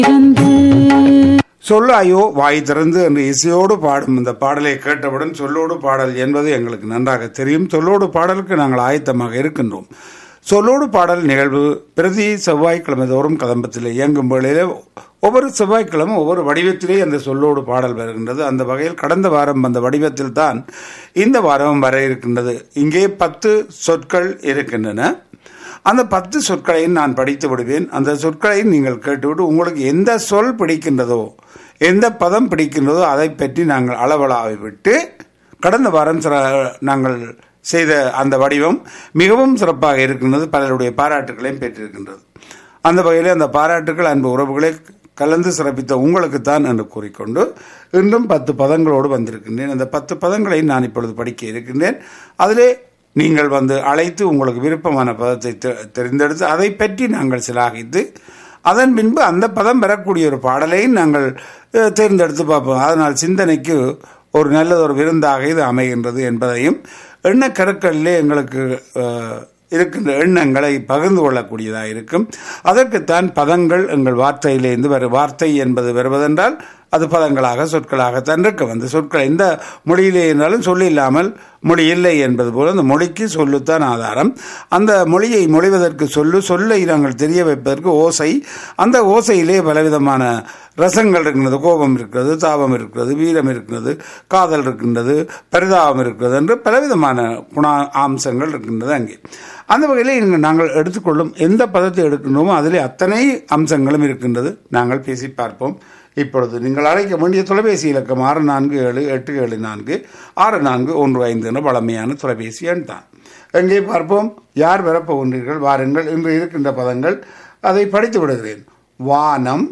சொல்லாயோ வாய் திறந்து என்று இசையோடு பாடும் இந்த பாடலை கேட்டவுடன் சொல்லோடு பாடல் என்பது எங்களுக்கு நன்றாக தெரியும் சொல்லோடு பாடலுக்கு நாங்கள் ஆயத்தமாக இருக்கின்றோம் சொல்லோடு பாடல் நிகழ்வு பிரதி செவ்வாய்க்கிழமை தோறும் கதம்பத்தில் இயங்கும் வேளையிலே ஒவ்வொரு செவ்வாய்க்கிழமை ஒவ்வொரு வடிவத்திலே அந்த சொல்லோடு பாடல் வருகின்றது அந்த வகையில் கடந்த வாரம் வந்த வடிவத்தில் தான் இந்த வாரம் வர இருக்கின்றது இங்கே பத்து சொற்கள் இருக்கின்றன அந்த பத்து சொற்களையும் நான் படித்து விடுவேன் அந்த சொற்களையும் நீங்கள் கேட்டுவிட்டு உங்களுக்கு எந்த சொல் பிடிக்கின்றதோ எந்த பதம் பிடிக்கின்றதோ அதை பற்றி நாங்கள் அளவலாவை விட்டு கடந்த வாரம் சில நாங்கள் செய்த அந்த வடிவம் மிகவும் சிறப்பாக இருக்கின்றது பலருடைய பாராட்டுகளையும் பெற்றிருக்கின்றது அந்த வகையில் அந்த பாராட்டுகள் அன்பு உறவுகளை கலந்து சிறப்பித்த உங்களுக்குத்தான் என்று கூறிக்கொண்டு இன்றும் பத்து பதங்களோடு வந்திருக்கின்றேன் அந்த பத்து பதங்களை நான் இப்பொழுது படிக்க இருக்கின்றேன் அதிலே நீங்கள் வந்து அழைத்து உங்களுக்கு விருப்பமான பதத்தை தெ- தெரிந்தெடுத்து அதை பற்றி நாங்கள் சிலாகித்து அதன் பின்பு அந்த பதம் பெறக்கூடிய ஒரு பாடலையும் நாங்கள் அஹ், தேர்ந்தெடுத்து பார்ப்போம் அதனால் சிந்தனைக்கு ஒரு நல்லதொரு விருந்தாக இது அமைகின்றது என்பதையும் எண்ண கருக்களிலே எங்களுக்கு அஹ், இருக்கின்ற எண்ணங்களை பகிர்ந்து கொள்ளக்கூடியதாக இருக்கும் அதற்குத்தான் பதங்கள் எங்கள் வார்த்தையிலிருந்து வரும் வார்த்தை என்பது வருவதென்றால் அது பதங்களாக சொற்களாகத்தான் இருக்க அந்த சொற்கள் எந்த மொழியிலே இருந்தாலும் சொல்லி இல்லாமல் மொழி இல்லை என்பது போல அந்த மொழிக்கு சொல்லுத்தான் ஆதாரம் அந்த மொழியை மொழிவதற்கு சொல்லு சொல்லை நாங்கள் தெரிய வைப்பதற்கு ஓசை அந்த ஓசையிலே பலவிதமான ரசங்கள் இருக்கின்றது கோபம் இருக்கிறது தாபம் இருக்கிறது வீரம் இருக்கிறது காதல் இருக்கின்றது பரிதாபம் இருக்கிறது என்று பலவிதமான குண அம்சங்கள் இருக்கின்றது அங்கே அந்த வகையில் இங்கு நாங்கள் எடுத்துக்கொள்ளும் எந்த பதத்தை எடுக்கின்றோமோ அதிலே அத்தனை அம்சங்களும் இருக்கின்றது நாங்கள் பேசி பார்ப்போம் இப்பொழுது நீங்கள் அழைக்க வேண்டிய தொலைபேசி இலக்கம் ஆறு நான்கு ஏழு எட்டு ஏழு நான்கு ஆறு நான்கு ஒன்று ஐந்து என்ற பழமையான தொலைபேசி எண் தான் எங்கே பார்ப்போம் யார் வரப்போகின்றீர்கள் வாருங்கள் இன்று இருக்கின்ற பதங்கள் அதை படித்து விடுகிறேன் வானம்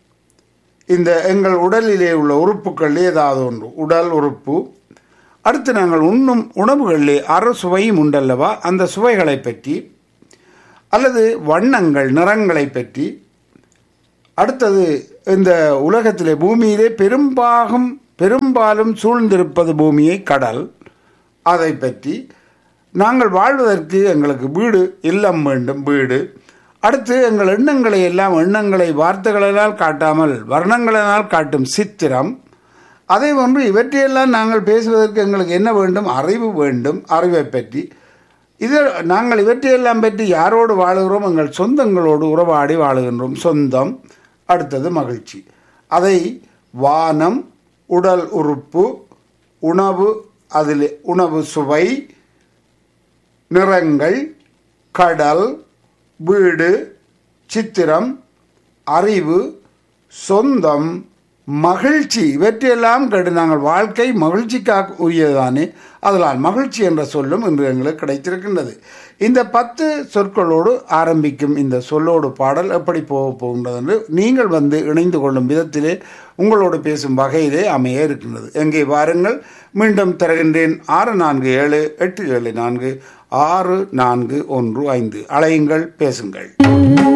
இந்த எங்கள் உடலிலே உள்ள உறுப்புகள் ஏதாவது ஒன்று உடல் உறுப்பு அடுத்து நாங்கள் உண்ணும் உணவுகளிலே அறு சுவையும் உண்டல்லவா அந்த சுவைகளை பற்றி அல்லது வண்ணங்கள் நிறங்களை பற்றி அடுத்தது இந்த உலகத்திலே பூமியிலே பெரும்பாகும் பெரும்பாலும் சூழ்ந்திருப்பது பூமியை கடல் அதை பற்றி நாங்கள் வாழ்வதற்கு எங்களுக்கு வீடு இல்லம் வேண்டும் வீடு அடுத்து எங்கள் எண்ணங்களை எல்லாம் எண்ணங்களை வார்த்தைகளினால் காட்டாமல் வர்ணங்களினால் காட்டும் சித்திரம் அதே போன்று இவற்றையெல்லாம் நாங்கள் பேசுவதற்கு எங்களுக்கு என்ன வேண்டும் அறிவு வேண்டும் அறிவை பற்றி இது நாங்கள் இவற்றையெல்லாம் பற்றி யாரோடு வாழுகிறோம் எங்கள் சொந்தங்களோடு உறவாடி வாழுகின்றோம் சொந்தம் அடுத்தது மகிழ்ச்சி அதை வானம் உடல் உறுப்பு உணவு அதில் உணவு சுவை நிறங்கள் கடல் வீடு சித்திரம் அறிவு சொந்தம் மகிழ்ச்சி இவற்றையெல்லாம் கேட்டு நாங்கள் வாழ்க்கை மகிழ்ச்சிக்காக உரியதானே அதனால் மகிழ்ச்சி என்ற சொல்லும் இன்று எங்களுக்கு கிடைத்திருக்கின்றது இந்த பத்து சொற்களோடு ஆரம்பிக்கும் இந்த சொல்லோடு பாடல் எப்படி போக போகின்றது என்று நீங்கள் வந்து இணைந்து கொள்ளும் விதத்திலே உங்களோடு பேசும் வகையிலே அமைய இருக்கின்றது எங்கே வாருங்கள் மீண்டும் தருகின்றேன் ஆறு நான்கு ஏழு எட்டு ஏழு நான்கு ஆறு நான்கு ஒன்று ஐந்து அலையுங்கள் பேசுங்கள்